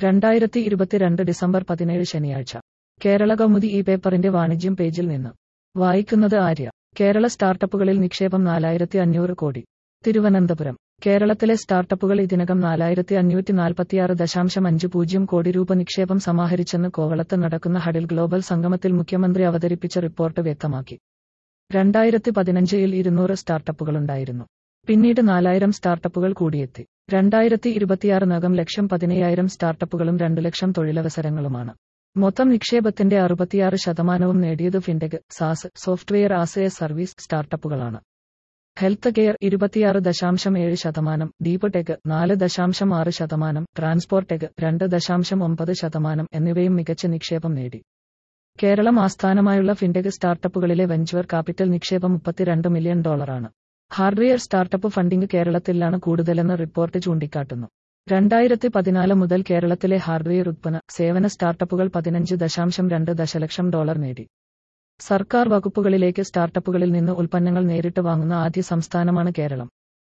രണ്ടായിരത്തി ഇരുപത്തിരണ്ട് ഡിസംബർ പതിനേഴ് ശനിയാഴ്ച കേരള കൗമുദി ഈ പേപ്പറിന്റെ വാണിജ്യം പേജിൽ നിന്ന് വായിക്കുന്നത് ആര്യ കേരള സ്റ്റാർട്ടപ്പുകളിൽ നിക്ഷേപം നാലായിരത്തി അഞ്ഞൂറ് കോടി തിരുവനന്തപുരം കേരളത്തിലെ സ്റ്റാർട്ടപ്പുകൾ ഇതിനകം നാലായിരത്തി അഞ്ഞൂറ്റി നാൽപ്പത്തിയാറ് ദശാംശം അഞ്ച് പൂജ്യം കോടി രൂപ നിക്ഷേപം സമാഹരിച്ചെന്ന് കോവളത്ത് നടക്കുന്ന ഹഡിൽ ഗ്ലോബൽ സംഗമത്തിൽ മുഖ്യമന്ത്രി അവതരിപ്പിച്ച റിപ്പോർട്ട് വ്യക്തമാക്കി രണ്ടായിരത്തി പതിനഞ്ചിൽ ഇരുന്നൂറ് സ്റ്റാർട്ടപ്പുകളുണ്ടായിരുന്നു പിന്നീട് നാലായിരം സ്റ്റാർട്ടപ്പുകൾ കൂടിയെത്തി രണ്ടായിരത്തി ഇരുപത്തിയാറിനകം ലക്ഷം പതിനയ്യായിരം സ്റ്റാർട്ടപ്പുകളും രണ്ടു ലക്ഷം തൊഴിലവസരങ്ങളുമാണ് മൊത്തം നിക്ഷേപത്തിന്റെ അറുപത്തിയാറ് ശതമാനവും നേടിയത് fintech SaaS software as a service സ്റ്റാർട്ടപ്പുകളാണ് ഹെൽത്ത് കെയർ ഇരുപത്തിയാറ് ദശാംശം ഏഴ് ശതമാനം ഡീപ് ടെക് നാല് ദശാംശം ആറ് ശതമാനം ട്രാൻസ്പോർട്ട് ടെക് രണ്ട് ദശാംശം ഒമ്പത് ശതമാനം എന്നിവയും മികച്ച നിക്ഷേപം നേടി കേരളം ആസ്ഥാനമായുള്ള ഫിൻടെക് സ്റ്റാർട്ടപ്പുകളിലെ വെഞ്ചർ ക്യാപിറ്റൽ നിക്ഷേപം മുപ്പത്തിരണ്ട് മില്യൺ ഡോളറാണ് ഹാർഡ്വെയർ സ്റ്റാർട്ടപ്പ് ഫണ്ടിംഗ് കേരളത്തിലാണ് കൂടുതലെന്ന് റിപ്പോർട്ട് ചൂണ്ടിക്കാട്ടുന്നു രണ്ടായിരത്തി പതിനാല് മുതൽ കേരളത്തിലെ ഹാർഡ്വെയർ ഉത്പന്ന സേവന സ്റ്റാർട്ടപ്പുകൾ പതിനഞ്ച് ദശാംശം രണ്ട് ദശലക്ഷം ഡോളർ നേടി സർക്കാർ വകുപ്പുകളിലേക്ക് സ്റ്റാർട്ടപ്പുകളിൽ നിന്ന് ഉൽപ്പന്നങ്ങൾ നേരിട്ട് വാങ്ങുന്ന ആദ്യ സംസ്ഥാനമാണ് കേരളം